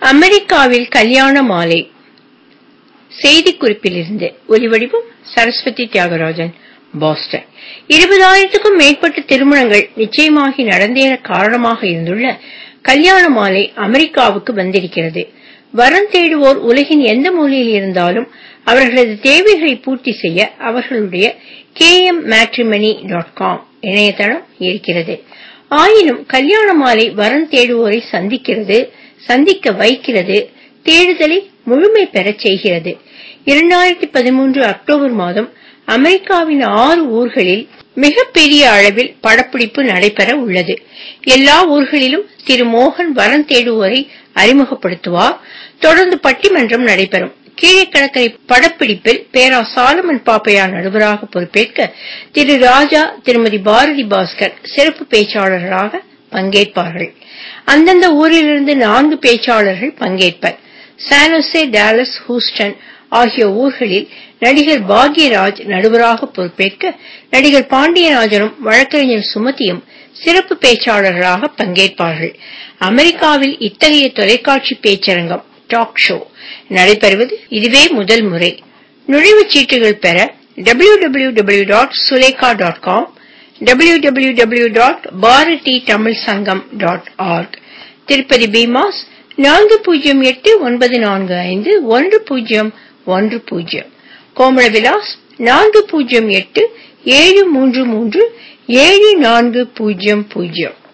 அமெரிக்காவில் கல்யாண மாலை செய்திக்குறிப்பிலிருந்து ஒலிவடிவம் சரஸ்வதி தியாகராஜன் பாஸ்டன் இருபதாயிரத்துக்கும் மேற்பட்ட திருமணங்கள் நிச்சயமாகி நடந்தேற காரணமாக இருந்துள்ள கல்யாண மாலை அமெரிக்காவுக்கு வந்திருக்கிறது வரன் தேடுவோர் உலகின் எந்த மூலையில் இருந்தாலும் அவர்களது தேவைகளை பூர்த்தி செய்ய அவர்களுடைய kmmatrimony.com இணையதளம் இருக்கிறது ஆயினும் கல்யாண மாலை வரன் தேடுவோரை சந்திக்கிறது சந்திக்க வைக்கிறது தேடுதலை முழுமை பெறச் செய்கிறது 2013 அக்டோபர் மாதம் அமெரிக்காவின் ஆறு ஊர்களில் மிகப்பெரிய அளவில் படப்பிடிப்பு நடைபெற உள்ளது எல்லா ஊர்களிலும் திரு மோகன் வரன் தேடுவோரை அறிமுகப்படுத்துவார் தொடர்ந்து பட்டிமன்றம் நடைபெறும் கீழக்கடற்கரை படப்பிடிப்பில் பேரா சாலமன் பாப்பையா நடுவராக பொறுப்பேற்க திரு ராஜா திருமதி பாரதி பாஸ்கர் சிறப்பு பேச்சாளர்களாக பங்கேற்பார்கள் அந்தந்த ஊரிலிருந்து நான்கு பேச்சாளர்கள் பங்கேற்பர் சானோசே டாலஸ் ஹூஸ்டன் ஆகிய ஊர்களில் நடிகர் பாக்யராஜ் நடுவராக பொறுப்பேற்க நடிகர் பாண்டியராஜனும் வழக்கறிஞர் சுமதியும் சிறப்பு பேச்சாளர்களாக பங்கேற்பார்கள் அமெரிக்காவில் இத்தகைய தொலைக்காட்சி பேச்சரங்கம் டாக் ஷோ நடைபெறுவது இதுவே முதல் முறை நுழைவுச் சீட்டுகள் பெற www.suleka.com www.bharati.tamilsangam.org திருப்பதி பீமாஸ் நான்கு பூஜ்ஜியம் எட்டு ஒன்பது நான்கு ஐந்து ஒன்று பூஜ்ஜியம் ஒன்று பூஜ்ஜியம் கோமள விலாஸ் நான்கு பூஜ்ஜியம் எட்டு ஏழு மூன்று மூன்று ஏழு நான்கு பூஜ்ஜியம் பூஜ்ஜியம்